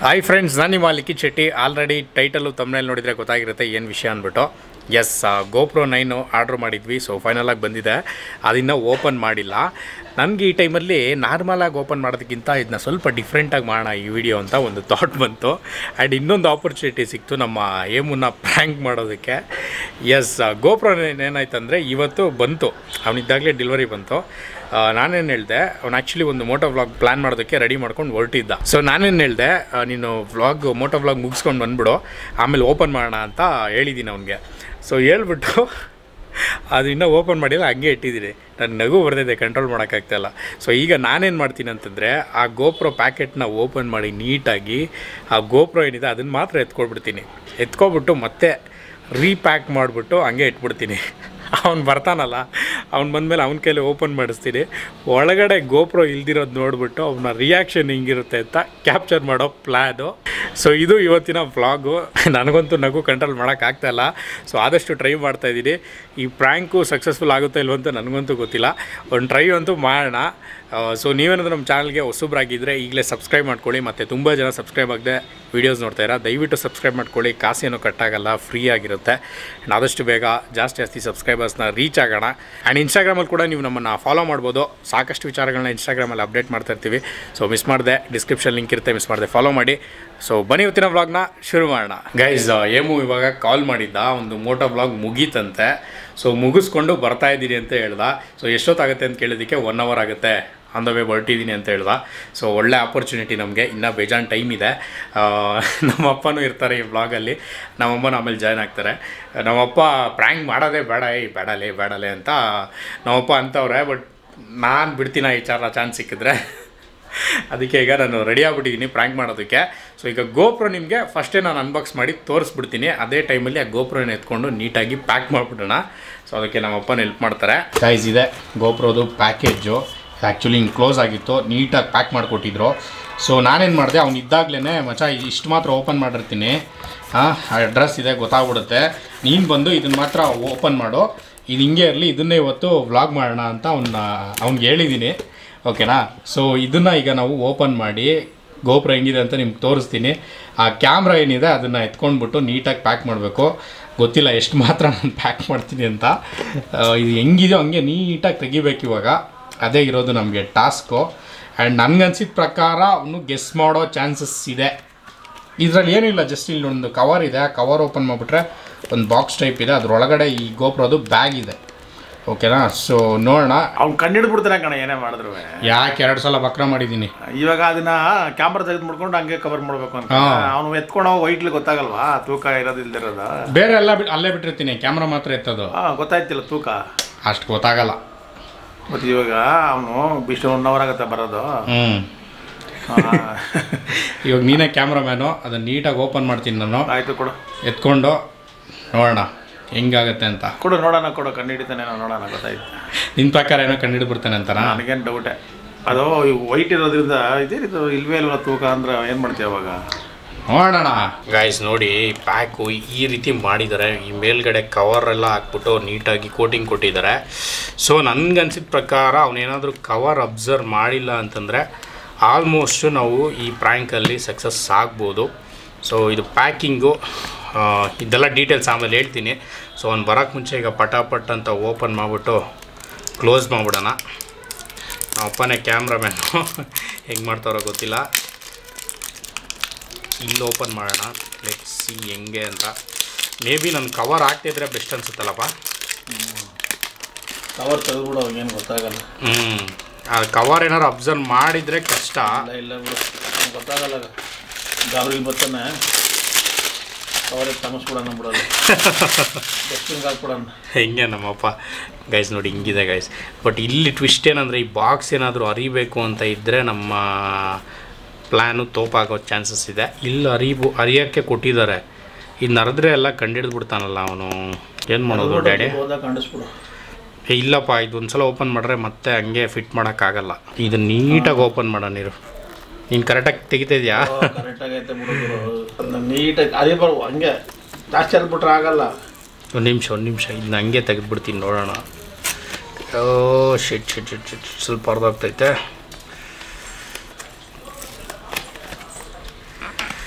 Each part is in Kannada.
ಹಾಯ್ ಫ್ರೆಂಡ್ಸ್ ನಾನು ನಿಮ್ಮ ಲಿಖಿತ್ ಶೆಟ್ಟಿ ಆಲ್ರೆಡಿ ಟೈಟಲು ತಮ್ಮನೇಲಿ ನೋಡಿದರೆ ಗೊತ್ತಾಗಿರುತ್ತೆ ಏನು ವಿಷಯ ಅಂದ್ಬಿಟ್ಟು ಎಸ್ ಗೋಪ್ರೋ ನೈನು ಆರ್ಡ್ರ್ ಮಾಡಿದ್ವಿ ಸೊ ಫೈನಲಾಗಿ ಬಂದಿದೆ ಅದಿನ್ನೂ ಓಪನ್ ಮಾಡಿಲ್ಲ ನನಗೆ ಈ ಟೈಮಲ್ಲಿ ನಾರ್ಮಲಾಗಿ ಓಪನ್ ಮಾಡೋದಕ್ಕಿಂತ ಇದನ್ನ ಸ್ವಲ್ಪ ಡಿಫ್ರೆಂಟಾಗಿ ಮಾಡೋಣ ಈ ವಿಡಿಯೋ ಅಂತ ಒಂದು ಥಾಟ್ ಬಂತು ಆ್ಯಂಡ್ ಇನ್ನೊಂದು ಆಪರ್ಚುನಿಟಿ ಸಿಕ್ತು ನಮ್ಮ ಏಮನ್ನ ಪ್ರ್ಯಾಂಕ್ ಮಾಡೋದಕ್ಕೆ ಎಸ್ ಗೋಪ್ರೋ ಏನಾಯ್ತಂದರೆ ಇವತ್ತು ಬಂತು ಅವನಿದ್ದಾಗಲೇ ಡೆಲಿವರಿ ಬಂತು ಆ, ನಾನೇನು ಹೇಳಿದೆ ಅವ್ನು ಆ್ಯಕ್ಚುಲಿ ಒಂದು ಮೋಟೋ ವ್ಲಾಗ್ ಪ್ಲ್ಯಾನ್ ಮಾಡೋದಕ್ಕೆ ರೆಡಿ ಮಾಡ್ಕೊಂಡು ಹೊರಟಿದ್ದ ಸೊ ನಾನೇನು ಹೇಳಿದೆ ನೀನು ವ್ಲಾಗ್ ಮೋಟೋ ವ್ಲಾಗ್ ಮುಗಿಸ್ಕೊಂಡು ಬಂದ್ಬಿಡು ಆಮೇಲೆ ಓಪನ್ ಮಾಡೋಣ ಅಂತ ಹೇಳಿದ್ದೀನಿ ಅವನಿಗೆ ಸೊ ಹೇಳ್ಬಿಟ್ಟು ಅದು ಇನ್ನೂ ಓಪನ್ ಮಾಡಿಲ್ಲ ಹಂಗೆ ಇಟ್ಟಿದ್ದೀನಿ ನನ್ನ ನಗು ಬರ್ದಿದೆ ಕಂಟ್ರೋಲ್ ಮಾಡೋಕ್ಕಾಗ್ತಾಯಿಲ್ಲ ಸೊ ಈಗ ನಾನೇನು ಮಾಡ್ತೀನಿ ಅಂತಂದರೆ ಆ ಗೋಪ್ರೋ ಪ್ಯಾಕೆಟ್ನ ಓಪನ್ ಮಾಡಿ ನೀಟಾಗಿ ಆ ಗೋಪ್ರೋ ಏನಿದೆ ಅದನ್ನು ಮಾತ್ರ ಎತ್ಕೊಳ್ಬಿಡ್ತೀನಿ ಎತ್ಕೊಬಿಟ್ಟು ಮತ್ತೆ ರೀಪ್ಯಾಕ್ ಮಾಡಿಬಿಟ್ಟು ಹಂಗೆ ಇಟ್ಬಿಡ್ತೀನಿ ಅವ್ನು ಬರ್ತಾನಲ್ಲ ಅವ್ನು ಬಂದಮೇಲೆ ಅವನ ಕೈಲಿ ಓಪನ್ ಮಾಡಿಸ್ತೀನಿ ಒಳಗಡೆ ಗೋಪ್ರೋ ಇಲ್ದಿರೋದು ನೋಡ್ಬಿಟ್ಟು ಅವನ ರಿಯಾಕ್ಷನ್ ಹಿಂಗಿರುತ್ತೆ ಅಂತ ಕ್ಯಾಪ್ಚರ್ ಮಾಡೋ ಪ್ಲ್ಯಾನು ಸೊ ಇದು ಇವತ್ತಿನ ವ್ಲಾಗು ನನಗಂತೂ ನಗು ಕಂಟ್ರೋಲ್ ಮಾಡೋಕ್ಕಾಗ್ತಾಯಿಲ್ಲ ಸೊ ಆದಷ್ಟು ಟ್ರೈ ಮಾಡ್ತಾಯಿದ್ದೀನಿ ಈ ಪ್ರ್ಯಾಂಕು ಸಕ್ಸಸ್ಫುಲ್ ಆಗುತ್ತೋ ಇಲ್ವೋ ಅಂತ ನನಗಂತೂ ಗೊತ್ತಿಲ್ಲ ಒಂದು ಟ್ರೈ ಅಂತೂ ಮಾಡೋಣ ಸೊ ನೀವೇನಾದರೂ ನಮ್ಮ ಚಾನಲ್ಗೆ ಹೊಸಬ್ರಾಗಿದ್ದರೆ ಈಗಲೇ ಸಬ್ಸ್ಕ್ರೈಬ್ ಮಾಡ್ಕೊಳ್ಳಿ ಮತ್ತು ತುಂಬ ಜನ ಸಬ್ಸ್ಕ್ರೈಬ್ ಆಗದೆ ವೀಡಿಯೋಸ್ ನೋಡ್ತಾ ಇರ ದಯವಿಟ್ಟು ಸಬ್ಸ್ಕ್ರೈಬ್ ಮಾಡ್ಕೊಳ್ಳಿ ಕಾಸೇನು ಕಟ್ಟಾಗಲ್ಲ ಫ್ರೀ ಆಗಿರುತ್ತೆ ಆ್ಯಂಡ್ ಆದಷ್ಟು ಬೇಗ ಜಾಸ್ತಿ ಜಾಸ್ತಿ ಸಬ್ಸ್ಕ್ರೈಬರ್ಸ್ನ ರೀಚ್ ಆಗೋಣ ಆ್ಯಂಡ್ ಇನ್ಸ್ಟಾಗ್ರಾಮಲ್ಲಿ ಕೂಡ ನೀವು ನಮ್ಮನ್ನು ಫಾಲೋ ಮಾಡ್ಬೋದು ಸಾಕಷ್ಟು ವಿಚಾರಗಳನ್ನ ಇನ್ಸ್ಟಾಗ್ರಾಮಲ್ಲಿ ಅಪ್ಡೇಟ್ ಮಾಡ್ತಾ ಇರ್ತೀವಿ ಸೊ ಮಿಸ್ ಮಾಡಿದೆ ಡಿಸ್ಕ್ರಿಪ್ಷನ್ ಲಿಂಕ್ ಇರುತ್ತೆ ಮಿಸ್ ಮಾಡಿದೆ ಫಾಲೋ ಮಾಡಿ ಸೊ ಬನ್ನಿ ಇವತ್ತಿನ ವ್ಲಾಗ್ನ ಶುರು ಮಾಡೋಣ ಗೈಸ್ ಏಮು ಇವಾಗ ಕಾಲ್ ಮಾಡಿದ್ದ ಒಂದು ಮೋಟೋ ವ್ಲಾಗ್ ಮುಗೀತಂತೆ ಸೊ ಮುಗಿಸ್ಕೊಂಡು ಬರ್ತಾ ಇದ್ದೀನಿ ಅಂತ ಹೇಳ್ದ ಸೊ ಎಷ್ಟೊತ್ತಾಗುತ್ತೆ ಅಂತ ಕೇಳಿದ್ದಕ್ಕೆ ಒನ್ ಅವರ್ ಆಗುತ್ತೆ ಆನ್ ದ ವೇ ಹೊರಟಿದ್ದೀನಿ ಅಂತ ಹೇಳ್ದ ಸೊ ಒಳ್ಳೆ ಆಪರ್ಚುನಿಟಿ ನಮಗೆ ಇನ್ನೂ ಬೇಜಾನ್ ಟೈಮ್ ಇದೆ ಆ, ನಮ್ಮ ಅಪ್ಪನೂ ಇರ್ತಾರೆ ಈ ವ್ಲಾಗಲ್ಲಿ ನಮ್ಮಮ್ಮನ ಆಮೇಲೆ ಜಾಯ್ನ್ ಆಗ್ತಾರೆ ನಮ್ಮಪ್ಪ ಪ್ರ್ಯಾಂಕ್ ಮಾಡೋದೇ ಬೇಡ ಏಯ್ ಬೇಡಲೇ ಬೇಡಲೇ ಅಂತ ನಮ್ಮಪ್ಪ ಅಂತವ್ರೆ ಬಟ್ ನಾನು ಬಿಡ್ತೀನ ಈ ಚಾರ ಚಾನ್ಸ್ ಸಿಕ್ಕಿದ್ರೆ ಅದಕ್ಕೆ ಈಗ ನಾನು ರೆಡಿ ಆಗ್ಬಿಟ್ಟಿದ್ದೀನಿ ಪ್ರ್ಯಾಂಕ್ ಮಾಡೋದಕ್ಕೆ ಸೊ ಈಗ ಗೋಪ್ರೋ ನಿಮಗೆ ಫಸ್ಟೇ ನಾನು ಅನ್ಬಾಕ್ಸ್ ಮಾಡಿ ತೋರಿಸ್ಬಿಡ್ತೀನಿ ಅದೇ ಟೈಮಲ್ಲಿ ಆ ಗೋಪ್ರೋನ ಎತ್ಕೊಂಡು ನೀಟಾಗಿ ಪ್ಯಾಕ್ ಮಾಡಿಬಿಡೋಣ ಸೊ ಅದಕ್ಕೆ ನಮ್ಮ ಅಪ್ಪನ ಹೆಲ್ಪ್ ಮಾಡ್ತಾರೆ ಸೈಜ್ ಇದೆ ಗೋಪ್ರೋದು ಪ್ಯಾಕೇಜು ಆ್ಯಕ್ಚುಲಿ ಹಿಂಗೆ ಕ್ಲೋಸ್ ಆಗಿತ್ತು ನೀಟಾಗಿ ಪ್ಯಾಕ್ ಮಾಡಿಕೊಟ್ಟಿದ್ರು ಸೊ ನಾನೇನು ಮಾಡಿದೆ ಅವ್ನು ಇದ್ದಾಗಲೇ ಮಚ ಇಷ್ಟು ಮಾತ್ರ ಓಪನ್ ಮಾಡಿರ್ತೀನಿ ಹಾಂ ಅಡ್ರೆಸ್ ಇದೆ ಗೊತ್ತಾಗ್ಬಿಡುತ್ತೆ ನೀನು ಬಂದು ಇದನ್ನು ಮಾತ್ರ ಓಪನ್ ಮಾಡು ಇದು ಹಿಂಗೆ ಇರಲಿ ಇದನ್ನೇ ಇವತ್ತು ವ್ಲಾಗ್ ಮಾಡೋಣ ಅಂತ ಅವ್ನ ಅವ್ನಿಗೆ ಹೇಳಿದ್ದೀನಿ ಓಕೆನಾ ಸೊ ಇದನ್ನು ಈಗ ನಾವು ಓಪನ್ ಮಾಡಿ ಗೋಪುರ ಹೆಂಗಿದೆ ಅಂತ ನಿಮ್ಗೆ ತೋರಿಸ್ತೀನಿ ಆ ಕ್ಯಾಮ್ರಾ ಏನಿದೆ ಅದನ್ನು ಎತ್ಕೊಂಡ್ಬಿಟ್ಟು ನೀಟಾಗಿ ಪ್ಯಾಕ್ ಮಾಡಬೇಕು ಗೊತ್ತಿಲ್ಲ ಎಷ್ಟು ಮಾತ್ರ ನಾನು ಪ್ಯಾಕ್ ಮಾಡ್ತೀನಿ ಅಂತ ಆ, ಇದು ಹೆಂಗಿದೆಯೋ ಹಂಗೆ ನೀಟಾಗಿ ತೆಗಿಬೇಕು ಇವಾಗ ಅದೇ ಇರೋದು ನಮಗೆ ಟಾಸ್ಕು ಆ್ಯಂಡ್ ನನಗನ್ಸಿದ ಪ್ರಕಾರ ಅವನು ಗೆಸ್ ಮಾಡೋ ಚಾನ್ಸಸ್ ಇದೆ ಇದರಲ್ಲಿ ಏನಿಲ್ಲ ಜಸ್ಟ್ ಇಲ್ಲಿ ಒಂದು ಕವರ್ ಇದೆ ಆ ಕವರ್ ಓಪನ್ ಮಾಡಿಬಿಟ್ರೆ ಒಂದು ಬಾಕ್ಸ್ ಟೈಪ್ ಇದೆ ಅದ್ರೊಳಗಡೆ ಈ ಗೋಪ್ರದು ಬ್ಯಾಗ್ ಇದೆ ಓಕೆನಾ ಸೊ ನೋಡೋಣ ಅವ್ನು ಕಂಡಿಡ್ದು ಬಿಡ್ತಾನೆ ಕಣ ಏನೇ ಮಾಡಿದ್ರು ಯಾಕೆ ಎರಡು ಸಲ ಬಕ್ರ ಮಾಡಿದ್ದೀನಿ ಇವಾಗ ಅದನ್ನ ಕ್ಯಾಮ್ರಾ ತೆಗೆದು ಮಾಡ್ಕೊಂಡು ಹಂಗೆ ಕವರ್ ಮಾಡ್ಬೇಕು ಅಂತ ಹಾ. ಅವನು ಎತ್ಕೊಂಡು ವೈಟ್ಲಿ ಗೊತ್ತಾಗಲ್ವಾ ತೂಕ ಇರೋದು ಇಲ್ದಿರೋದ ಬೇರೆ ಎಲ್ಲ ಬಿಟ್ಟು ಅಲ್ಲೇ ಬಿಟ್ಟಿರ್ತೀನಿ ಕ್ಯಾಮ್ರಾ ಮಾತ್ರ ಎತ್ತದು ಹಾ ಗೊತ್ತಾಯ್ತಿಲ್ಲ ತೂಕ ಅಷ್ಟು ಗೊತ್ತಾಗಲ್ಲ ಮತ್ತೆ ಇವಾಗ ಅವನು ಬಿಷ್ಟು ಒನ್ ಅವರ್ ಆಗುತ್ತೆ ಬರೋದು ಹ್ಞೂ ಹಾ. ಇವಾಗ ನೀನೇ ಕ್ಯಾಮ್ರಾಮ್ಯಾನು ಅದನ್ನು ನೀಟಾಗಿ ಓಪನ್ ಮಾಡ್ತೀನಿ ನಾನು ಆಯ್ತು ಕೊಡು ಎತ್ಕೊಂಡು ನೋಡೋಣ ಹೆಂಗಾಗತ್ತೆ ಅಂತ ಕೊಡು ನೋಡೋಣ ಕೊಡು ಕಂಡು ಹಿಡಿತಾನೆ ನೋಡೋಣ ಗೊತ್ತಾಯ್ತು ನಿನ್ನ ಪ್ರಕಾರ ಏನೋ ಕಂಡು ಬಿಡ್ತಾನೆ ಅಂತನಾ ನನಗೇನು ಡೌಟೆ ಅದು ವೈಟ್ ಇರೋದ್ರಿಂದ ಇದೇನಿದು ಇಲ್ವೇ ಇಲ್ವಲ್ಲ ತೂಕ ಅಂದ್ರೆ ಏನು ಮಾಡ್ತೀವಿ ಅವಾಗ ನೋಡೋಣ ಗಾಯ್ಸ್ ನೋಡಿ ಪ್ಯಾಕು ಈ ರೀತಿ ಮಾಡಿದ್ದಾರೆ ಈ ಮೇಲ್ಗಡೆ ಕವರ್ ಎಲ್ಲ ಹಾಕ್ಬಿಟ್ಟು ನೀಟಾಗಿ ಕೋಟಿಂಗ್ ಕೊಟ್ಟಿದ್ದಾರೆ ಸೊ ನನಗನ್ಸಿದ ಪ್ರಕಾರ ಅವನೇನಾದರೂ ಕವರ್ ಅಬ್ಸರ್ವ್ ಮಾಡಿಲ್ಲ ಅಂತಂದರೆ ಆಲ್ಮೋಸ್ಟು ನಾವು ಈ ಪ್ರ್ಯಾಂಕಲ್ಲಿ ಸಕ್ಸಸ್ ಆಗ್ಬೋದು ಸೊ ಇದು ಪ್ಯಾಕಿಂಗು ಇದೆಲ್ಲ ಡೀಟೇಲ್ಸ್ ಆಮೇಲೆ ಹೇಳ್ತೀನಿ ಸೊ ಅವ್ನು ಬರೋಕ್ಕೆ ಮುಂಚೆ ಈಗ ಪಟಾಪಟ್ ಅಂತ ಓಪನ್ ಮಾಡಿಬಿಟ್ಟು ಕ್ಲೋಸ್ ಮಾಡಿಬಿಡೋಣ ನಮ್ಮ ಅಪ್ಪನೇ ಕ್ಯಾಮ್ರಾಮ್ಯಾನು ಹೆಂಗೆ ಮಾಡ್ತಾರೋ ಗೊತ್ತಿಲ್ಲ ಇಲ್ಲಿ ಓಪನ್ ಮಾಡೋಣ ಲೆಟ್ ಸಿ ಹೆಂಗೆ ಅಂತ ಮೇ ಬಿ ನನ್ನ ಕವರ್ ಆಗ್ತಿದ್ರೆ ಬೆಸ್ಟ್ ಅನ್ಸುತ್ತಲ್ಲಪ್ಪ ಕವರ್ ತೆಗೆದ್ಬಿಡು ಏನು ಗೊತ್ತಾಗಲ್ಲ ಹ್ಞೂ ಆ ಕವರ್ ಏನಾರು ಅಬ್ಸರ್ವ್ ಮಾಡಿದರೆ ಕಷ್ಟ ಇಲ್ಲ ಇಲ್ಲ ಬಿಡು ಅವ್ನಿಗ್ ಗೊತ್ತಾಗಲ್ಲ ಗಾಬರಿಗೆ ಬರ್ತಾನೆ ಕವರಿಗೆ ತಮಸ್ಬಿಡೋಣ ಬಿಡೋದು ಡಸ್ಟ್ಬಿನ್ಗೆ ಹಾಕ್ಬಿಡೋಣ ಹೆಂಗೆ ನಮ್ಮಪ್ಪ ಗೈಸ್ ನೋಡಿ ಹಿಂಗಿದೆ ಗೈಸ್ ಬಟ್ ಇಲ್ಲಿ ಟ್ವಿಸ್ಟ್ ಏನಂದರೆ ಈ ಬಾಕ್ಸ್ ಏನಾದರೂ ಅರಿಬೇಕು ಅಂತ ಇದ್ದರೆ ನಮ್ಮ ಪ್ಲ್ಯಾನು ತೋಪಾಗೋ ಚಾನ್ಸಸ್ ಇದೆ ಇಲ್ಲಿ ಅರಿಬು ಅರಿಯೋಕ್ಕೆ ಕೊಟ್ಟಿದ್ದಾರೆ ಇನ್ನು ಅರಿದ್ರೆ ಎಲ್ಲ ಕಂಡಿಡ್ದು ಬಿಡ್ತಾನಲ್ಲ ಅವನು ಏನು ಮಾಡೋದು ಡ್ಯಾಡಿ ಹೋದಾಗ ಕಂಡಿಸ್ಬಿಡು ಏ ಇಲ್ಲಪ್ಪ ಇದು ಒಂದು ಸಲ ಓಪನ್ ಮಾಡಿದ್ರೆ ಮತ್ತೆ ಹಂಗೆ ಫಿಟ್ ಮಾಡೋಕ್ಕಾಗಲ್ಲ ಇದು ನೀಟಾಗಿ ಓಪನ್ ಮಾಡೋ ನೀರು ನೀನು ಕರೆಕ್ಟಾಗಿ ತೆಗಿತಿದ್ಯಾ ಕರೆಕ್ಟಾಗಿ ಐತೆ ಬಿಡು ಅದನ್ನ ನೀಟಾಗಿ ಅದೇ ಬರು ಹಂಗೆ ಜಾಸ್ತಿ ಅಲ್ಬಿಟ್ರೆ ಆಗಲ್ಲ ಒಂದು ನಿಮಿಷ ಒಂದು ನಿಮಿಷ ಇದನ್ನ ಹಂಗೆ ತೆಗೆದ್ಬಿಡ್ತೀನಿ ನೋಡೋಣ ಓ ಶಿಟ್ ಶಿಟ್ ಶಿಟ್ ಶಿಟ್ ಸ್ವಲ್ಪ ಅರ್ಧಾಗ್ತೈತೆ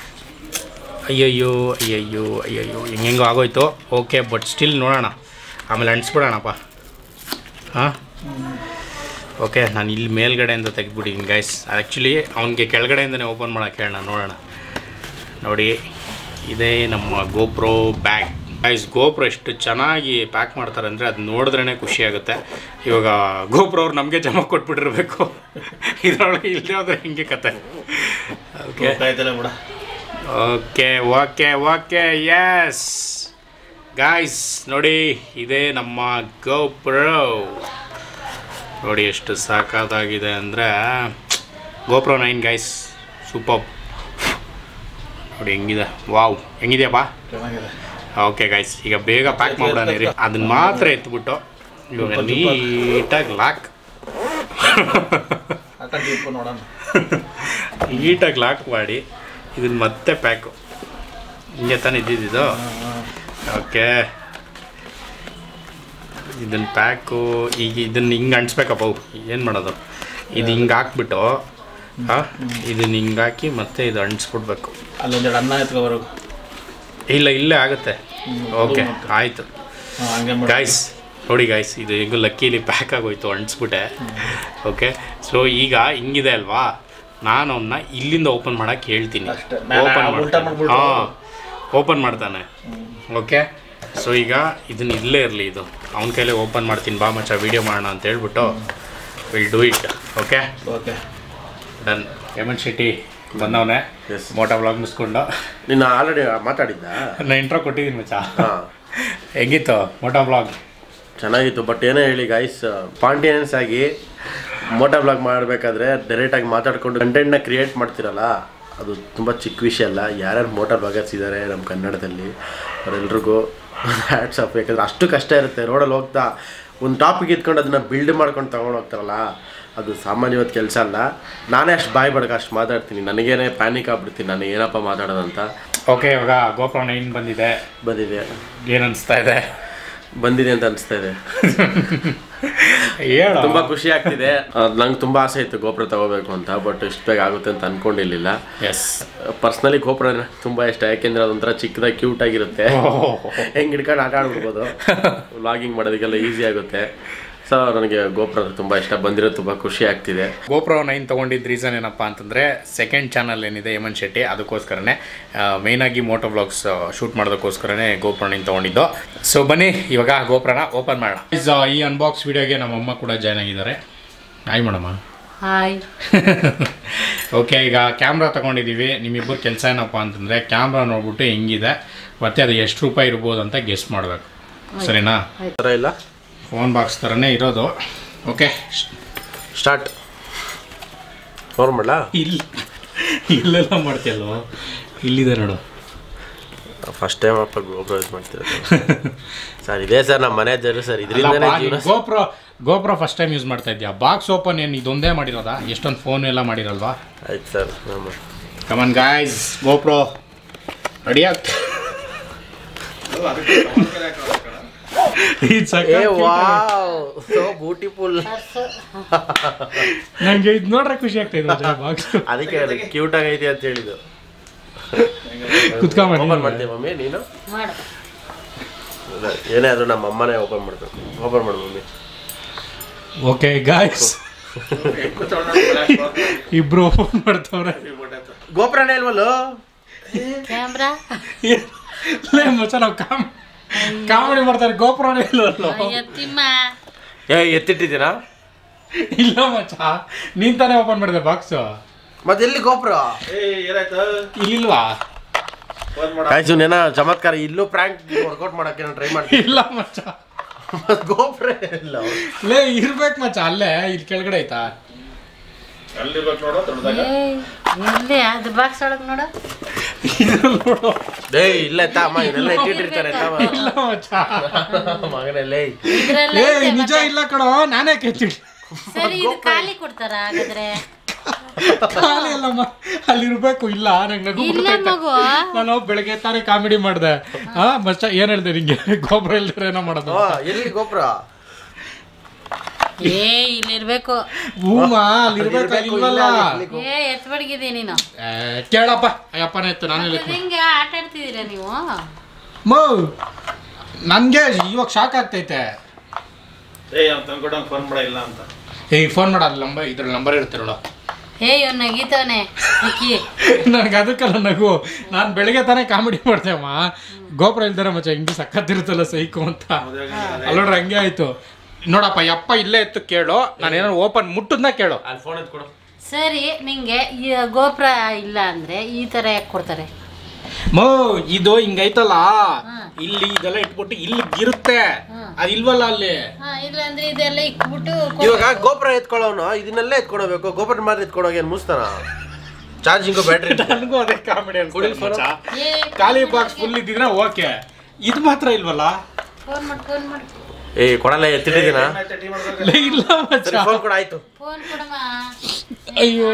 ಅಯ್ಯಯ್ಯೋ ಅಯ್ಯಯ್ಯೋ ಅಯ್ಯಯ್ಯೋ ಹೆಂಗೆಂಗೋ ಆಗೋಯ್ತು ಓಕೆ ಬಟ್ ಸ್ಟಿಲ್ ನೋಡೋಣ ಆಮೇಲೆ ಅಂಟಿಸ್ಬಿಡೋಣಪ್ಪ ಹಾಂ ಓಕೆ ನಾನು ಇಲ್ಲಿ ಮೇಲ್ಗಡೆಯಿಂದ ತೆಗೆದ್ಬಿಟ್ಟಿದ್ದೀನಿ ಗೈಸ್ ಆ್ಯಕ್ಚುಲಿ ಅವನಿಗೆ ಕೆಳಗಡೆಯಿಂದನೇ ಓಪನ್ ಮಾಡೋಕ್ಕೆ ಹೇಳೋಣ ನೋಡೋಣ ನೋಡಿ ಇದೇ ನಮ್ಮ ಗೋಪ್ರೋ ಬ್ಯಾಗ್ ಗೈಸ್ ಗೋಪ್ರೋ ಎಷ್ಟು ಚೆನ್ನಾಗಿ ಪ್ಯಾಕ್ ಮಾಡ್ತಾರೆ ಅಂದರೆ ಅದು ನೋಡಿದ್ರೇ ಖುಷಿ ಆಗುತ್ತೆ ಇವಾಗ ಗೋಪ್ರೋ ಅವ್ರು ನಮಗೆ ಜಮ ಕೊಟ್ಬಿಟ್ಟಿರ್ಬೇಕು ಇದರೊಳಗೆ ಇಲ್ಲದೆ ಹೋದ್ರೆ ಹಿಂಗೆ ಕತೆ ಓಕೆ ಗೊತ್ತಾಯ್ತಲ್ಲ ಬಿಡ okay okay okay yes guys ನೋಡಿ ಇದೇ ನಮ್ಮ ಗೋಪ್ರೋ ನೋಡಿ ಎಷ್ಟು ಸಾಕಾದಾಗಿದೆ ಅಂದರೆ ಗೋಪ್ರೋ ನೈನ್ ಗೈಸ್ ಸೂಪರ್ ನೋಡಿ ಹೆಂಗಿದೆ ವಾವ್ ಹೆಂಗಿದೆಯಪ್ಪ ಚೆನ್ನಾಗಿದೆ ಓಕೆ ಗೈಸ್ ಈಗ ಬೇಗ ಪ್ಯಾಕ್ ಮಾಡೋಣ ರೀ ಅದನ್ನ ಮಾತ್ರ ಎತ್ಬಿಟ್ಟು ಇವಾಗ ನೀಟಾಗಿ ಲಾಕ್ ಹಾಕೊಂಡು ಟಿಪ್ಪು ನೋಡೋಣ ನೀಟಾಗಿ ಲಾಕ್ ಮಾಡಿ ಇದನ್ನ ಮತ್ತೆ ಪ್ಯಾಕು ಹಿಂಗೆ ತಾನೇ ಇದ್ದಿದ್ದು ಓಕೆ ಇದನ್ನ ಪ್ಯಾಕು ಈಗ ಇದನ್ನ ಹಿಂಗೆ ಅಂಟಿಸ್ಬೇಕಪ್ಪ ಅವು ಏನು ಮಾಡೋದು ಇದು ಹಿಂಗೆ ಹಾಕ್ಬಿಟ್ಟು ಹಾಂ ಇದನ್ನ ಹಿಂಗೆ ಹಾಕಿ ಮತ್ತೆ ಇದು ಅಂಟಿಸ್ಬಿಡ್ಬೇಕು ಅಲ್ಲೊಂದೆರಡು ಅನ್ನ ಎತ್ಕೊಬರು ಇಲ್ಲ ಇಲ್ಲೇ ಆಗುತ್ತೆ ಓಕೆ ಆಯಿತು ಹಾಂ ಹಂಗೆ ಮಾಡಿ ಗಾಯ್ಸ್ ನೋಡಿ ಗಾಯ್ಸ್ ಇದು ಹೆಂಗು ಲಕ್ಕೀಲಿ ಪ್ಯಾಕ್ ಆಗೋಯ್ತು ಅಂಟಿಸ್ಬಿಟ್ಟೆ ಓಕೆ ಸೊ ಈಗ ಹಿಂಗಿದೆ ಅಲ್ವಾ ನಾನು ಅವನ್ನ ಇಲ್ಲಿಂದ ಓಪನ್ ಮಾಡಕ್ಕೆ ಹೇಳ್ತೀನಿ ಅಷ್ಟೇ. ನಾನು ಓಪನ್ ಉಲ್ಟಾ ಮಾಡ್ಬಿಟ್ಟು- ಹಾಂ ಓಪನ್ ಮಾಡ್ತಾನೆ ಓಕೆ ಸೊ ಈಗ ಇದನ್ನ ಇಲ್ಲೇ ಇರಲಿ ಇದು ಅವನ ಕೈಲೇ ಓಪನ್ ಮಾಡ್ತೀನಿ ಬಾ ಮಚ್ಚ ವೀಡಿಯೋ ಮಾಡೋಣ ಅಂತ ಹೇಳ್ಬಿಟ್ಟು will do it okay okay done Hemanth Shetty ಬಂದವನೇ Yes. ಮೋಟಾ ಬ್ಲಾಗ್ ಮುಗಿಸ್ಕೊಂಡು ನಿನ್ನ ಆಲ್ರೆಡಿ ಮಾತಾಡಿದ್ದ ನಾನು ಇಂಟ್ರೋ ಕೊಟ್ಟಿದ್ದೀನಿ ಮಚ್ಚ ಹಾಂ ಹೆಂಗಿತ್ತು ಮೋಟಾ ಬ್ಲಾಗ್ ಚೆನ್ನಾಗಿತ್ತು ಬಟ್ ಏನೇ ಹೇಳಿ ಗೈಸ್ ಪಾಂಟಿಯನ್ಸ್ ಆಗಿ ಮೋಟಾ ಬ್ಲಾಗ್ ಮಾಡಬೇಕಾದ್ರೆ ಡೈರೆಕ್ಟಾಗಿ ಮಾತಾಡ್ಕೊಂಡು ಕಂಟೆಂಟ್ನ ಕ್ರಿಯೇಟ್ ಮಾಡ್ತಿರಲ್ಲ ಅದು ತುಂಬ ಚಿಕ್ಕ ವಿಷಯ ಅಲ್ಲ ಯಾರ್ಯಾರು ಮೋಟಾರ್ ಬ್ಲಾಗರ್ಸ್ ಇದ್ದಾರೆ ನಮ್ಮ ಕನ್ನಡದಲ್ಲಿ ಅವರೆಲ್ರಿಗೂ ಹ್ಯಾಟ್ಸ್ ಆಫ್ ಯಾಕಂದ್ರೆ ಅಷ್ಟು ಕಷ್ಟ ಇರುತ್ತೆ ರೋಡಲ್ಲಿ ಹೋಗ್ತಾ ಒಂದು ಟಾಪಿಕ್ ಇಟ್ಕೊಂಡು ಅದನ್ನು ಬಿಲ್ಡ್ ಮಾಡ್ಕೊಂಡು ತೊಗೊಂಡು ಹೋಗ್ತಾರಲ್ಲ ಅದು ಸಾಮಾನ್ಯವಾದ ಕೆಲಸ ಅಲ್ಲ ನಾನೇ ಅಷ್ಟು ಬಾಯಿ ಬಡಕ ಅಷ್ಟು ಮಾತಾಡ್ತೀನಿ ನನಗೇನೆ ಪ್ಯಾನಿಕ್ ಆಗ್ಬಿಡ್ತೀನಿ ನಾನು ಏನಪ್ಪ ಮಾತಾಡೋದಂತ ಓಕೆ ಇವಾಗ ಗೋಪ್ರೋ ನೈನ್ ಬಂದಿದೆ ಬಂದಿದೆ ಏನು ಅನಿಸ್ತಾ ಇದೆ ಬಂದಿದೆ ಅಂತ ಅನಿಸ್ತಾ ಇದೆ ಹೇಳ ತುಂಬಾ ಖುಷಿ ಆಗ್ತಿದೆ ನಂಗೆ ತುಂಬಾ ಆಸೆ ಇತ್ತು ಗೋಪುರ ತಗೋಬೇಕು ಅಂತ ಬಟ್ ಇಷ್ಟು ಬೇಗ ಆಗುತ್ತೆ ಅಂತ ಅನ್ಕೊಂಡಿರ್ಲಿಲ್ಲ ಎಸ್ ಪರ್ಸ್ನಲಿ ಗೋಪುರ ತುಂಬಾ ಇಷ್ಟ ಯಾಕೆಂದ್ರೆ ಅದೊಂಥರ ಚಿಕ್ಕದಾಗಿ ಕ್ಯೂಟ್ ಆಗಿರುತ್ತೆ ಹೆಂಗ್ ಹಿಡ್ಕೊಂಡು ಆಟ ಆಡ್ಬಿಡ್ಬೋದು ವ್ಲಾಗಿಂಗ್ ಮಾಡೋದಕ್ಕೆಲ್ಲ ಈಸಿ ಆಗುತ್ತೆ ಸೊ ನನಗೆ ಗೋಪುರ ಅಂದ್ರೆ ತುಂಬಾ ಇಷ್ಟ ಬಂದಿರೋ ತುಂಬಾ ಖುಷಿ ಆಗ್ತಿದೆ ಗೋಪ್ರೋ ನೈನ್ ತೊಗೊಂಡಿದ್ದ ರೀಸನ್ ಏನಪ್ಪ ಅಂತಂದರೆ ಸೆಕೆಂಡ್ ಚಾನಲ್ ಏನಿದೆ ಹೇಮಂತ್ ಶೆಟ್ಟಿ ಅದಕ್ಕೋಸ್ಕರನೇ ಮೇಯ್ನಾಗಿ ಮೋಟೋ ಬ್ಲಾಗ್ಸ್ ಶೂಟ್ ಮಾಡೋದಕ್ಕೋಸ್ಕರನೇ ಗೋಪ್ರೋ ನೈನ್ ತೊಗೊಂಡಿದ್ದು ಸೊ ಬನ್ನಿ ಇವಾಗ ಗೋಪ್ರನ ಓಪನ್ ಮಾಡೋಣ Guys, ಆ, ಈ ಅನ್ಬಾಕ್ಸ್ ವಿಡಿಯೋಗೆ ನಮ್ಮ ಅಮ್ಮ ಕೂಡ ಜಾಯ್ನ್ ಆಗಿದ್ದಾರೆ ಹಾಯ್ ಮಾಡಮ್ಮ ಹಾಯ್ ಓಕೆ ಈಗ ಕ್ಯಾಮ್ರಾ ತೊಗೊಂಡಿದ್ದೀವಿ ನಿಮ್ಮಿಬ್ಬರು ಕೆಲಸ ಏನಪ್ಪ ಅಂತಂದರೆ ಕ್ಯಾಮ್ರಾ ನೋಡ್ಬಿಟ್ಟು ಹೆಂಗಿದೆ ಮತ್ತು ಅದು ಎಷ್ಟು ರೂಪಾಯಿ ಇರ್ಬೋದು ಅಂತ ಗೆಸ್ಟ್ ಮಾಡಬೇಕು ಸರಿನಾ ಥರ ಇಲ್ಲ ಫೋನ್ ಬಾಕ್ಸ್ ಥರನೇ ಇರೋದು ಓಕೆ ಸ್ಟಾರ್ಟ್ ಫೋನ್ ಮಾಡ್ಲಾ ಇಲ್ಲಿ ಇಲ್ಲೆಲ್ಲ ಮಾಡ್ತೀಯಲ್ವ ಇಲ್ಲಿದೆ ನೋಡು ಫಸ್ಟ್ ಟೈಮ್ ಅಪ್ಪ ಗೋಪುರ ಯೂಸ್ ಮಾಡ್ತಿರೋದು ಸರ್ ಇದೇ ಸರ್ ನಮ್ಮ ಮನೆ ಜರು ಸರ್ ಇದರಿಂದನೇ ಜೀವನ GoPro GoPro first time use ಮಾಡ್ತಾ ಇದ್ಯಾ ಬಾಕ್ಸ್ ಓಪನ್ ಏನು ಇದೊಂದೇ ಮಾಡಿರೋದಾ ಎಷ್ಟೊಂದು ಫೋನ್ ಎಲ್ಲ ಮಾಡಿರಲ್ವಾ ಆಯ್ತು ಸರ್ ನಮ್ಮ ಕಮನ್ ಗಾಯ್ಸ್ ಗೋಪ್ರೋ ರೆಡಿ ಆಗ್ತ ಸೋ ಬ್ಯೂಟಿಫುಲ್ ನನಗೆ ಇದು ನೋಡ್ರೆ ಖುಷಿ ಆಗ್ತಾ ಇದೆ ಬಾಕ್ಸ್ ಅದಕ್ಕೆ ಕ್ಯೂಟ್ ಆಗೈತಿ ಅಂತ ಹೇಳಿದ್ದು ಕುತ್ಕೊಂಬ ಓಪನ್ ಮಾಡ್ತೀವಿ ಮಮ್ಮಿ ನೀನು ಮಾಡು ಅದೇ, ಏನೇ ಆದ್ರೂ ನಮ್ಮ ಅಮ್ಮನೇ ಓಪನ್ ಮಾಡ್ಬೇಕು ಓಪನ್ ಮಾಡು ಮಮ್ಮಿ ಓಕೆ ಗಾಯ್ಸ್ ಇಬ್ರು ಓಪನ್ ಮಾಡ್ತವ್ರೆ ಗೋಪುರನೇ ಇಲ್ವಲ್ಲೋ ಕ್ಯಾಮ್ರಾ ಲೇ ಮಚ್ಚ ನಾವು ಕಾಮ್ ಕಾಮಿಡಿ ಮಾಡ್ತಾರೆ ಗೋಪುರನೇ ಇಲ್ವಲ್ಲ ಎತ್ತಿಮ್ಮ ಏ ಎತ್ತಿಟ್ಟಿದ್ದೀರಾ ಇಲ್ಲ ಮಚ್ಚ ನೀನ್ ತಾನೇ ಓಪನ್ ಮಾಡಿದೆ ಬಾಕ್ಸು ಮತ್ತೆ ಎಲ್ಲಿ ಗೋಪುರ ಇಲ್ವಾ ಆಯ್ತು ಏನ ಚಮತ್ಕಾರ ಇಲ್ಲೂ ಪ್ರ್ಯಾಂಕ್ ವರ್ಕೌಟ್ ಮಾಡಕ್ಕೆ ನಾನು ಟ್ರೈ ಮಾಡ್ತೀನಿ ಇಲ್ಲ ಮಚ್ಚ ಮತ್ತೆ ಗೋಪುರ ಇಲ್ಲ ಲೇ ಇರ್ಬೇಕು ಮಚ್ಚ ಅಲ್ಲೇ ಇಲ್ಲಿ ಕೆಳಗಡೆ ಐತಾ ಅಲ್ಲಿರ್ಬೇಕು ನೋಡು ದೊಡ್ಡದಾಗ ಏಯ್ ಇಲ್ಲಿ ಅದು ಬಾಕ್ಸ್ ಒಳಗೆ ನೋಡು ಇದ್ರಲ್ಲಿ ನೋಡು ಡೇ ಇಲ್ಲ ತಾಮ ಇದೆಲ್ಲ ಇಟ್ಟಿಟ್ಟಿರ್ತಾರೆ ತಾಮ ಇಲ್ಲ ಮಚ್ಚ ಮಗನಲ್ಲೇ ಇದ್ರಲ್ಲೇ ಏ ಐತೆ ನಿಜ ಮತ್ತೆ. ಇಲ್ಲ ಕಣೋ ನಾನೇ ಕೆತ್ತಿಡಿ ಸರಿ ಇದು ಖಾಲಿ ಕೊಡ್ತಾರ ಹಾಗಾದ್ರೆ ಖಾಲಿ ಅಲ್ಲಮ್ಮ ಅಲ್ಲಿ ಇರ್ಬೇಕು ಇಲ್ಲ ನಂಗೆ ನಗು ಇಲ್ಲ ಬರ್ತೈತೆ. ಮಗು ನಾನು ಬೆಳಗ್ಗೆ ತಾನೇ ಕಾಮಿಡಿ ಮಾಡಿದೆ ಹಾ ಮಚ್ಚ ಏನ್ ಹೇಳ್ದೆ ನಿಂಗೆ ಗೊಬ್ಬರ ಇಲ್ದಿರ ಏನೋ ಮಾಡೋದು ಎಲ್ಲಿ ಗೋಪುರ ಏ ಇಲ್ಲಿರ್ಬೇಕು ಭೂಮ ಅಲ್ಲಿರ್ಬೇಕಾ ಇಲ್ವಲ್ಲ ಏ ಎತ್ಬಡ್ಗಿದೆ ನೀನು ಏ, ಕೇಳಪ್ಪ ಅಯ್ಯಪ್ಪನ ಎತ್ತು ನಾನು ಅದು ಹೆಂಗೆ ಆಟ ಆಡ್ತಿದ್ದೀರಾ ನೀವು ಮೋ ನನಗೆ ಇವಾಗ ಶಾಕ್ ಆಗ್ತೈತೆ ಏ ಅವ್ನು ತಂದ್ಕೊಡಂಗೆ ಫೋನ್ ಮಾಡ ಇಲ್ಲ ಅಂತ ಏ ಫೋನ್ ಮಾಡೋದು ನಂಬರ್ ಇದ್ರಲ್ಲಿ ನಂಬರ್ ಇರುತ್ತೆ ನೋಡು ಏ ಇವ್ ನಗಿತಾನೆ ಅಕ್ಕಿ ನನಗೆ ಅದಕ್ಕಲ್ಲ ನಗು ನಾನು ಬೆಳಿಗ್ಗೆ ತಾನೇ ಕಾಮಿಡಿ ಮಾಡ್ದೆ ಅಮ್ಮ ಗೋಪುರ ಇಲ್ದಾರ ಮಚ್ಚ ಹಿಂಗೆ ಸಕ್ಕತ್ತಿರುತ್ತಲ್ಲ ಸೈಕು ಅಂತ ಅಲ್ಲೋಡ್ರ ಹಂಗೆ ಆಯ್ತು ನೋಡಪ್ಪ ಯಪ್ಪ ಇಲ್ಲೇ ಎತ್ತು ಕೇಳು ನಾನು ಏನಾದ್ರು ಓಪನ್ ಮುಟ್ಟದ್ನ ಕೇಳು ಅಲ್ಲಿ ಫೋನ್ ಎತ್ಕೊಡು ಸರಿ ನಿಂಗೆ ಈ ಗೋಪುರ ಇಲ್ಲ ಅಂದ್ರೆ ಈ ತರ ಯಾಕೆ ಕೊಡ್ತಾರೆ ಮೋ ಇದು ಹಿಂಗೈತಲ್ಲ ಹಾ. ಇಲ್ಲಿ ಇದೆಲ್ಲ ಇಟ್ಬಿಟ್ಟು ಇಲ್ಲಿ ಇರುತ್ತೆ ಹಾ. ಅದಿಲ್ವಲ್ಲ ಅಲ್ಲಿ ಹಾ ಇಲ್ಲ ಅಂದ್ರೆ ಇದೆಲ್ಲ ಇಕ್ಬಿಟ್ಟು ಇವಾಗ ಗೋಪುರ ಎತ್ಕೊಳ್ಳೋನು ಇದನ್ನೆಲ್ಲೇ ಎತ್ಕೊಂಡೋಗ್ಬೇಕು ಗೋಪುರ ಮಾತ್ರ ಎತ್ಕೊಂಡೋಗಿ ಏನು ಮುಸ್ತಾನ ಚಾರ್ಜಿಂಗು ಬ್ಯಾಟ್ರಿ ನನಗೂ ಅದೇ ಕಾಮಿಡಿ ಕೊಡಿ phone. ಏ ಖಾಲಿ ಬಾಕ್ಸ್ ಫುಲ್ ಇದ್ದಿದ್ರೆ ಓಕೆ ಇದು ಮಾತ್ರ ಇಲ್ವಲ್ಲ ಫೋನ್ ಮಾಡಿ ಫೋನ್ ಮಾಡಿ ಏ ಕೊಡಲ್ಲ ಎತ್ತಿಟ್ಟಿದ್ದೀನ ಟೀ ಮಾಡ್ಬೇಕು ಲೇ, ಇಲ್ಲ ಮಚ್ಚ ಸರಿ ಫೋನ್ ಕೂಡ ಆಯ್ತು ಫೋನ್ ಕೊಡಮ್ಮ ಅಯ್ಯೋ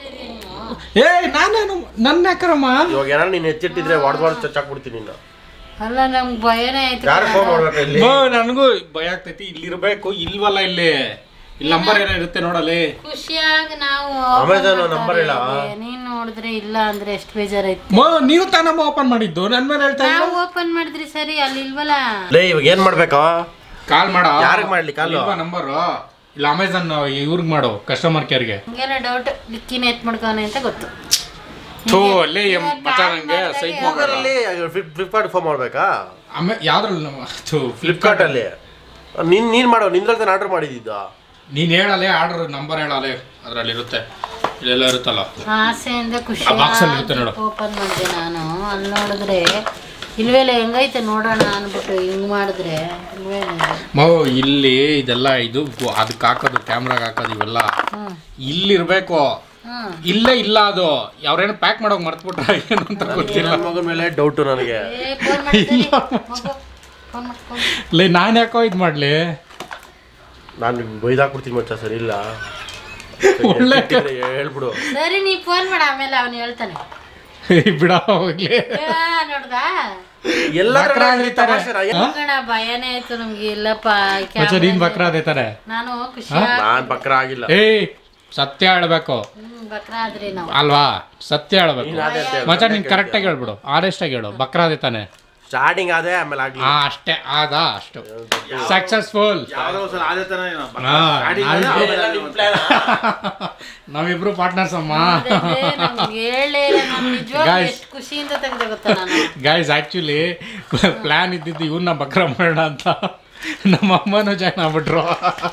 ಏ ನಾನೇನು ನನ್ನ ಯಾಕರಮ್ಮ ಇವಾಗ ಏನಾರು ನೀನು ಎತ್ತಿಟ್ಟಿದ್ರೆ ಹೊಡೆದ್ ಹೊಡೆದು ಚಚ್ಚಾಕ್ಬಿಡ್ತೀನಿ ನಿನ್ನ ಅಲ್ಲ ನಮ್ಗೆ ಭಯನೇ ಆಯ್ತು ಯಾರು ಫೋನ್ ಮಾಡ್ಬೇಕು ಇಲ್ಲಿ ಮೋ ನನಗೂ ಭಯ ಆಗ್ತೈತಿ ಇಲ್ಲಿ ಇರ್ಬೇಕು ಇಲ್ವಲ್ಲ ಇಲ್ಲಿ ಇಲ್ಲಿ ನಂಬರ್ ಏನೋ ಇರುತ್ತೆ ನೋಡಲ್ಲಿ ಖುಷಿಯಾಗಿ ನಾವು Amazon open number ಇಲ್ಲ. ಮಾಡ್ತಾ ಇದ್ದೀವಿ. ನೀನ್ ನೋಡಿದ್ರೆ ಇಲ್ಲ ಅಂದ್ರೆ ಎಷ್ಟು ಬೇಜಾರೈತಿ ಮೋ ನೀವು ತಾನಮ್ಮ ಓಪನ್ ಮಾಡಿದ್ದು ನನ್ನ ಮೇಲೆ ಹೇಳ್ತಾ ನಾವು ಓಪನ್ ಮಾಡಿದ್ರಿ ಸರಿ ಅಲ್ಲಿ ಇಲ್ವಲ್ಲ ಲೇ ಇವಾಗ ಏನ್ ಮಾಡ್ಬೇಕಾ ಕಾಲ್ ಮಾಡ ಯಾರಿಗ್ ಮಾಡ್ಲಿ ಕಾಲು? ನಂಬರು ಇಲ್ಲ ಅಮೆಝಾನ್ ಇವ್ರಿಗೆ ಮಾಡು ಕಸ್ಟಮರ್ ಕೇರ್ಗೆ ಹಂಗೇನೋ ಡೌಟ್ ಲಿಕ್ಕಿನ ಎತ್ ಮಾಡ್ಕೋನೆ ಅಂತ ಗೊತ್ತು ಥೂ ಅಲ್ಲಿ ಮಚ್ಚ ನಂಗೆ ಸೈಕ್ ಗೂಗಲಲ್ಲಿ ಫ್ಲಿಪ್ಕಾರ್ಟ್ ಫೋನ್ ಮಾಡ್ಬೇಕಾ ಆಮೇಲೆ ಯಾವ್ದ್ರಲ್ಲಿ ಥೂ ಫ್ಲಿಪ್ಕಾರ್ಟ್ ಅಲ್ಲಿ ನೀನ್ ನೀನ್ ಮಾಡೋ ನಿಂದ್ರಲ್ಲಿ ಆರ್ಡರ್ ಮಾಡಿದ್ದ ನೀನ್ ಹೇಳಲೆ ಆರ್ಡರ್ ನಂಬರ್ ಹೇಳಲೆ ಅದ್ರಲ್ಲಿ ಇರುತ್ತೆ ಇಲ್ಲೆಲ್ಲ ಇರುತ್ತಲ್ಲ ಆಸೆಯಿಂದ ಖುಷಿ ಆ box ಅಲ್ಲಿ ಇರುತ್ತೆ ನೋಡು. ಓಪನ್ ಮಾಡಿದೆ ನಾನು ಅಲ್ಲಿ ನೋಡಿದ್ರೆ ಇಲ್ವೇಲೆ ಹೆಂಗೈತೆ ನೋಡೋಣ ಅನ್ಬಿಟ್ಟು ಹಿಂಗ್ ಮಾಡಿದ್ರೆ ಇಲ್ವೇಲೆ ಮೋ ಇಲ್ಲಿ ಇದೆಲ್ಲ ಇದು ಅದಕ್ಕೆ ಹಾಕೋದು ಕ್ಯಾಮ್ರಾಗ ಹಾಕೋದು ಇವೆಲ್ಲ ಹ್ಮ್ ಇಲ್ಲಿರ್ಬೇಕು ಹ್ಮ್ ಇಲ್ಲೇ ಇಲ್ಲ ಅದು ಅವ್ರೇನು ಪ್ಯಾಕ್ ಮಾಡೋಕೆ ಮರ್ತ್ಬಿಟ್ರ ಏನು ಅಂತ ಗೊತ್ತಿಲ್ಲ ನನ್ನ ಮಗನ ಮೇಲೆ ಡೌಟು ನನಗೆ ಏ ಫೋನ್ ಮಾಡ್ತೀನಿ ಫೋನ್ ಮಾಡ್ಕೊಂಡು ಲೇ ನಾನು ಯಾಕೋ ಇದು ಮಾಡಲಿ ನಾನು ಬೈದಾಕ್ಬಿಡ್ತೀನಿ ಮಚ್ಚ ಸರಿ ಇಲ್ಲ ಒಳ್ಳೆ ಎತ್ತಿಟ್ಟಿದ್ರೆ ಹೇಳ್ಬಿಡು ಸರಿ ನೀ ಫೋನ್ ಮಾಡ ಆಮೇಲೆ ಅವನು ಹೇಳ್ತಾನೆ ಬಿಡ ಹೋಗ್ಲಿ ಏ, ನೋಡ್ದಾ ಎಲ್ಲ ಬಕ್ರ ಆಗಿರ್ತಾರೆ. ಹಾ? ಗಣ ಭಯನೇ ಆಯ್ತು ನಮ್ಗೆ ಇಲ್ಲಪ್ಪ ಈ ಮಚ್ಚ camera ನೀನ್ ಬಕ್ರ ಅದೇ ತಾನೆ ನಾನು ಖುಷಿ ನಾನ್ ಬಕ್ರ ಆಗಿಲ್ಲ ಏಯ್ ಸತ್ಯ ಹೇಳ್ಬೇಕು ಹ್ಮ್ ಬಕ್ರ ಆದ್ರಿ ನಾವು ಅಲ್ವಾ ಸತ್ಯ ಹೇಳ್ಬೇಕು ನೀನ್ ಅದೇ ಅಂತ ಮಚ್ಚ ನೀನ್ ಕರೆಕ್ಟಾಗಿ ಹೇಳ್ಬಿಡು ಆನೆಸ್ಟಾಗಿ ಹೇಳು ಬಕ್ರ ಅದೇ ತಾನೆ ಸ್ಟಾರ್ಟಿಂಗ್ ಅದೇ ಆಮೇಲೆ ಆಗ್ಲಿ ಹಾ ಅಷ್ಟೇ ಆದ ಅಷ್ಟು ಸಕ್ಸಸ್ಫುಲ್ ಯಾವ್ದೋ ಒಂದ್ಸಲ ಆದೇ ತಾನೇ ಏನೋ. ಹಾ, ಗಾಡಿ ನಾಳೆ- ಇದೆ, ಆಮೇಲೆ ನಿಮ್ plan ಆ? ನಾವಿಬ್ರು ಪಾರ್ಟ್ನರ್ಸ್ ಅಮ್ಮ ಅದೇ ನಮ್ಗೆ ಹೇಳೇ ಇಲ್ಲ, ನಾನ್ ನಿಜವಾಗ್ಲೂ Guys. ಎಷ್ಟು ಖುಷಿಯಿಂದ ತೆಗ್ದೆ ಗೊತ್ತಾ ನಾನು ಗೈಸ್ ಆ್ಯಕ್ಚುಲಿ ಪ್ಲ್ಯಾನ್ ಇದ್ದಿದ್ದು ಇವನ್ನ ಬಕ್ರ ಮಾಡೋಣ ಅಂತ ನಮ್ಮ ಅಮ್ಮನೂ ಜಾಯ್ನ್ ಆಗ್ಬಿಟ್ರು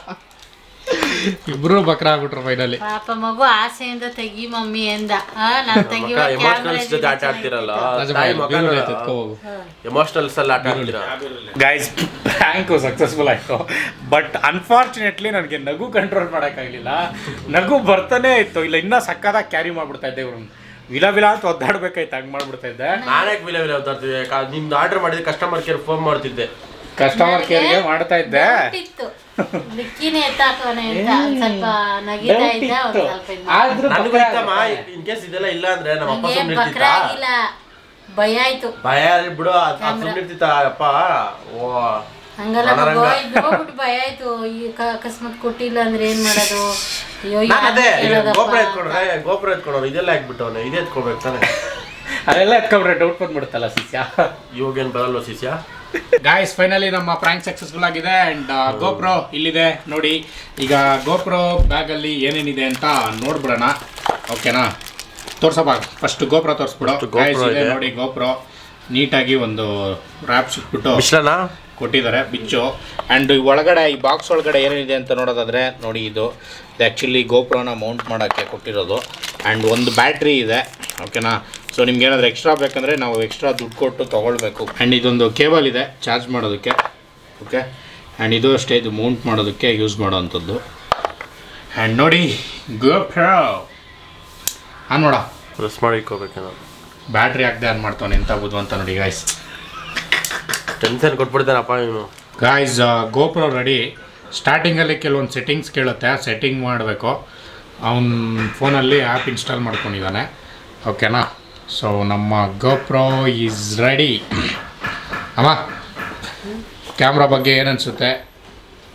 ಇಬ್ರು ಬಕ್ರ ಆಗ್ಬಿಟ್ರು ಫೈನಲಿ ಪಾಪ ಮಗು ಆಸೆಯಿಂದ ತೆಗಿ ಮಮ್ಮಿ ಎಂದ ಆ, ನಾನ್ ತೆಗಿಯುವ ಮಕ್ಕ camera ಎಮೋಷನಲ್ಸ್ ಜೊತೆ ಆಟ ಆಡ್ತಿರಲ್ಲ ತಾಯಿ ಮಕ್ಕ ಎಮೋಷನಲ್ಸ್ ಅಲ್ಲಿ ಆಟ ಆಡ್ತೀರಾ ಗೈಸ್ ಬ್ಯಾಂಕು ಸಕ್ಸಸ್ಫುಲ್ ಆಯಿತು ಬಟ್ ಅನ್ಫಾರ್ಚುನೇಟ್ಲಿ ನನಗೆ ನಗು ಕಂಟ್ರೋಲ್ ಮಾಡೋಕ್ಕಾಗಲಿಲ್ಲ ನಗು ಬರ್ತಾನೆ ಇತ್ತು ಇಲ್ಲ ಇನ್ನೂ ಸಕ್ಕದಾಗಿ ಕ್ಯಾರಿ ಮಾಡ್ಬಿಡ್ತಾ ಇದ್ದೆ ಇವ್ರನ್ನ ವಿಲ ವಿಲ ಅಂತ ಒದ್ದಾಡ್ಬೇಕಾಯ್ತು ಹಂಗೆ ಮಾಡ್ಬಿಡ್ತಾ ಇದ್ದೆ ನಾನೇ ವಿಲ ವಿಲ ತರ್ತೀವಿ ನಿಮ್ದು ಆರ್ಡರ್ ಮಾಡಿದ್ರೆ ಕಸ್ಟಮರ್ ಕೇರ್ ಫೋನ್ ಮಾಡ್ತಿದ್ದೆ ಕಸ್ಟಮರ್ ಕೇರ್ಗೆ ಮಾಡ್ತಾ ಇದ್ದೆ Doubt ಇತ್ತು ಲಿಕ್ಕಿನೇ ಎತ್ತಾಕೋನೆ ಅಂತ ಒಂದ್ ಸ್ವಲ್ಪ ನಗಿತಾ ಇದ್ದ ಒಂದ್ ಸ್ವಲ್ಪ ಇದ್ ಮಾಡ್ದ. ಆದ್ರೂ ನನಗೂ ಬಕ್ರ ಇತ್ತಮ್ಮ ಇನ್ ಕೇಸ್ ಇದೆಲ್ಲ ಇಲ್ಲ ಅಂದ್ರೆ ನಮ್ಮ ಅಪ್ಪ ನಂಗೆ ಸುಮ್ಮನೆ ಬಕ್ರ ಇರ್ತಿತ್ತ ಆಗಿಲ್ಲ ಭಯ ಆಯ್ತು ಭಯ ಆದ್ರೆ ಬಿಡು ಸುಮ್ಮನೆ ಇರ್ತಿತ್ತ ಅಪ್ಪ ಓ ಹಂಗಲ್ಲ ಮನರಂಗ. ಮಗು ಇದ್ ನೋಡ್ಬಿಟ್ಟು ಭಯ ಆಯ್ತು ಈ ಕ- ಅಕಸ್ಮಾತ್ ಕೊಟ್ಟಿಲ್ಲ ಅಂದ್ರೆ ಏನ್ ಮಾಡೋದು ಅಯ್ಯೋ ನಾನು ಅದೇ ಯಾರ್ನ ಕೇಳೋದಪ್ಪ ಗೋಪುರ ಅಂತ. ಎತ್ಕೊಂಡ್ರೆ ಗೋಪುರ ಎತ್ಕೊಂಡ್ರೆ ಇದೆಲ್ಲ ಹಾಕ್ಬಿಟ್ಟವನೆ ಇದೇ ಎತ್ಕೊಬೇಕು ತಾನೆ ಅದೆಲ್ಲ ಎತ್ಕೊಂಡ್ರೆ ಡೌಟ್ ಬಂದ್ಬಿಡುತ್ತಲ್ಲ ಶಿಷ್ಯ ಇವಾಗೇನು ಬರಲ್ವ ಶಿಷ್ಯ ಗಾಯ್ಸ್ ಫೈನಲಿ ನಮ್ಮ ಪ್ರ್ಯಾಂಕ್ ಸಕ್ಸಸ್ಫುಲ್ ಆಗಿದೆ ಅಂಡ್ ಗೋಪ್ರೋ ಇಲ್ಲಿದೆ ನೋಡಿ ಈಗ ಗೋಪ್ರೋ ಬ್ಯಾಗಲ್ಲಿ ಏನೇನಿದೆ ಅಂತ ನೋಡ್ಬಿಡೋಣ ಓಕೆನಾ ತೋರ್ಸಪ್ಪ ಫಸ್ಟ್ ಗೋಪ್ರೋ ತೋರಿಸ್ಬಿಡು First GoPro Guys, ಇದೆ ಇದೆ. ನೋಡಿ ಗೋಪ್ರೋ ನೀಟಾಗಿ ಒಂದು ರ್ಯಾಪ್ ಸಿಕ್ಬಿಟ್ಟು ಮಿಶ್ರಣ ಕೊಟ್ಟಿದ್ದಾರೆ ಬಿಚ್ಚು ಆ್ಯಂಡ್ ಒಳಗಡೆ ಈ ಬಾಕ್ಸ್ ಒಳಗಡೆ ಏನೇನಿದೆ ಅಂತ ನೋಡೋದಾದರೆ ನೋಡಿ ಇದು ಇದು ಆ್ಯಕ್ಚುಲಿ ಗೋಪ್ರೋನ ಮೌಂಟ್ ಮಾಡೋಕ್ಕೆ ಕೊಟ್ಟಿರೋದು ಆ್ಯಂಡ್ ಒಂದು ಬ್ಯಾಟ್ರಿ ಇದೆ ಓಕೆನಾ ಸೊ ನಿಮ್ಗೆ ಏನಾದರೂ ಎಕ್ಸ್ಟ್ರಾ ಬೇಕಂದರೆ ನಾವು ಎಕ್ಸ್ಟ್ರಾ ದುಡ್ಡು ಕೊಟ್ಟು ತೊಗೊಳ್ಬೇಕು ಆ್ಯಂಡ್ ಇದೊಂದು ಕೇಬಲ್ ಇದೆ ಚಾರ್ಜ್ ಮಾಡೋದಕ್ಕೆ ಓಕೆ ಆ್ಯಂಡ್ ಇದು ಅಷ್ಟೇ ಇದು ಮೌಂಟ್ ಮಾಡೋದಕ್ಕೆ ಯೂಸ್ ಮಾಡೋವಂಥದ್ದು ಆ್ಯಂಡ್ ನೋಡಿ ಗೋಪ್ರೋ ಹಾಂ ನೋಡ ಪ್ರೆಸ್ ಮಾಡಿ ಇಕ್ಕೋಬೇಕೇನೋ ಬ್ಯಾಟ್ರಿ ಹಾಕ್ದೆ ಆನ್ ಮಾಡ್ತಾನೆ ಎಂತ ಬುದ್ಧಿವಂತ ನೋಡಿ ಗಾಯ್ಸ್ ಟೆನ್ಷನ್ ಕೊಟ್ಬಿಡ್ತಾನಪ್ಪ ಇವನು ಗಾಯ್ಸ್ ಗೋಪ್ರೋ ರೆಡಿ ಸ್ಟಾರ್ಟಿಂಗಲ್ಲಿ ಕೆಲವೊಂದು ಸೆಟ್ಟಿಂಗ್ಸ್ ಕೇಳುತ್ತೆ ಸೆಟ್ಟಿಂಗ್ ಮಾಡಬೇಕು ಅವನ ಫೋನಲ್ಲಿ ಆ್ಯಪ್ ಇನ್ಸ್ಟಾಲ್ ಮಾಡ್ಕೊಂಡಿದ್ದಾನೆ ಓಕೆನಾ ಸೊ ನಮ್ಮ ಗೋಪ್ರೋ ಈಸ್ ರೆಡಿ ಅಮ್ಮ ಕ್ಯಾಮ್ರಾ ಬಗ್ಗೆ ಏನು ಅನಿಸುತ್ತೆ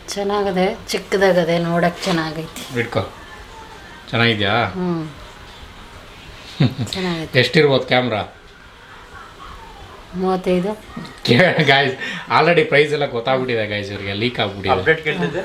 ಚೆನ್ನಾಗದೆ ಚಿಕ್ಕದಾಗದೆ ನೋಡಕ್ಕೆ ಚೆನ್ನಾಗೈತಿ ಇಟ್ಕೋ ಚೆನ್ನಾಗಿದ್ಯಾ ಹ್ಞೂ ಚೆನ್ನಾಗೈತಿ ಎಷ್ಟಿರ್ಬೋದು ಕ್ಯಾಮ್ರಾ ಮೂವತ್ತೈದು ಗಾಯ್ಸ್ ಆಲ್ರೆಡಿ ಪ್ರೈಸ್ ಎಲ್ಲ ಗೊತ್ತಾಗ್ಬಿಟ್ಟಿದೆ ಗಾಯ್ಸ್ ಇವ್ರಿಗೆ ಲೀಕ್ ಆಗ್ಬಿಟ್ಟಿದೆ ಅಪ್ಡೇಟ್ ಕೇಳ್ತಿದ್ದೆ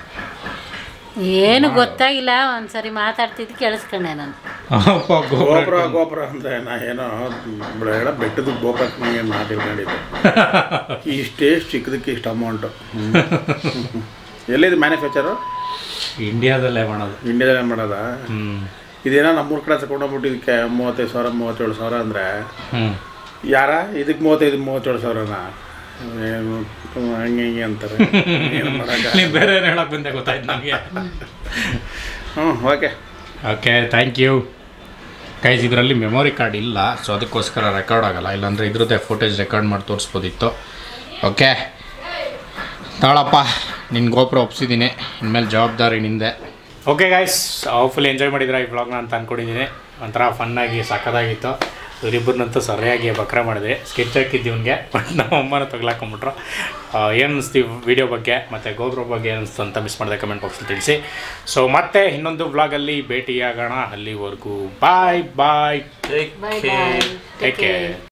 ಏನು ಗೊತ್ತಾಗಿಲ್ಲ ಒಂದ್ಸರಿ ಮಾತಾಡ್ತಿದ್ದು ಕೇಳಿಸ್ಕೊಂಡೆ ನಾನು ಅಪ್ಪ ಗೋ- ಗೋಪುರ ಗೋಪುರ ಅಂತ ನಾ ಏನೋ ಬೆಳಗ್ಗೆ ಬೆಟ್ಟದ ಗೋಪುರ ಏನು ನಾ ತಿಳ್ಕೊಂಡಿದ್ದೆ ಇಷ್ಟೇ ಚಿಕ್ಕದಕ್ಕೆ ಇಷ್ಟು ಅಮೌಂಟು ಎಲ್ಲಿದೆ ಮ್ಯಾನುಫ್ಯಾಕ್ಚರು ಇಂಡಿಯಾದಲ್ಲೇ ಮಾಡೋದು ಇಂಡಿಯಾದಲ್ಲೇ ಮಾಡೋದಾ ಹ್ಮ್ ಇದೇನೋ ನಮ್ಮೂರ ಕಡೆ ತಗೊಂಡೋಗ್ಬಿಟ್ಟು ಇದಕ್ಕೆ ಮೂವತ್ತೈದು ಸಾವಿರ ಮೂವತ್ತೇಳು ಸಾವಿರ ಅಂದರೆ ಹ್ಮ್ ಯಾರ ಇದಕ್ಕೆ ಮೂವತ್ತೈದು ಮೂವತ್ತೇಳು ಸಾವಿರನಾ ಏನು ಹಂಗೆ ಹಿಂಗೆ ಅಂತಾರೆ ಏನು ಮಾಡಕ್ಕ ನೀವು ಬೇರೆ ಏನು ಹೇಳಕ್ ಬಂದೆ ಗೊತ್ತಾಯ್ತು ನನಗೆ ಹ್ಞೂ okay okay thank you guys ಇದರಲ್ಲಿ ಮೆಮೊರಿ ಕಾರ್ಡ್ ಇಲ್ಲ ಸೊ ಅದಕ್ಕೋಸ್ಕರ ರೆಕಾರ್ಡ್ ಆಗಲ್ಲ ಇಲ್ಲಾಂದರೆ ಇದ್ರದ್ದೇ ಫುಟೇಜ್ ರೆಕಾರ್ಡ್ ಮಾಡಿ ತೋರಿಸ್ಬೋದಿತ್ತು ಓಕೆ ತಾಳಪ್ಪ ನಿನ್ನ ಗೋಪುರ ಒಪ್ಸಿದ್ದೀನಿ ಇನ್ಮೇಲೆ ಜವಾಬ್ದಾರಿ ನಿಂದೆ ಓಕೆ ಗಾಯ್ಸ್ ಫುಲ್ ಎಂಜಾಯ್ ಮಾಡಿದ್ರೆ ಈ ವ್ಲಾಗ್ನ ಅಂತ ಅಂದ್ಕೊಂಡಿದ್ದೀನಿ ಒಂಥರ ಫನ್ನಾಗಿ ಸಖತ್ತಾಗಿತ್ತು ಇವರಿಬ್ಬರನ್ನಂತೂ ಸರಿಯಾಗಿ ಬಕ್ರ ಮಾಡಿದೆ ಸ್ಕೆಚ್ ಹಾಕಿದ್ದು ಇವನಿಗೆ ಬಟ್ ನಮ್ಮ ಅಮ್ಮನ ತಗ್ಲಾಕೊಂಬಿಟ್ರು ಏನು ಅನಿಸ್ತು ವಿಡಿಯೋ ಬಗ್ಗೆ ಮತ್ತು ಗೋಪುರ ಬಗ್ಗೆ ಏನು ಅನಿಸ್ತು ಅಂತ ಮಿಸ್ ಮಾಡಿದೆ ಕಮೆಂಟ್ ಬಾಕ್ಸಲ್ಲಿ ತಿಳಿಸಿ ಸೊ ಮತ್ತೆ ಇನ್ನೊಂದು ವ್ಲಾಗಲ್ಲಿ ಭೇಟಿಯಾಗೋಣ ಅಲ್ಲಿವರೆಗೂ ಬಾಯ್ ಬಾಯ್ ಬಾಯ್ ಬಾಯ್ ಟೇಕ್ ಕೇರ್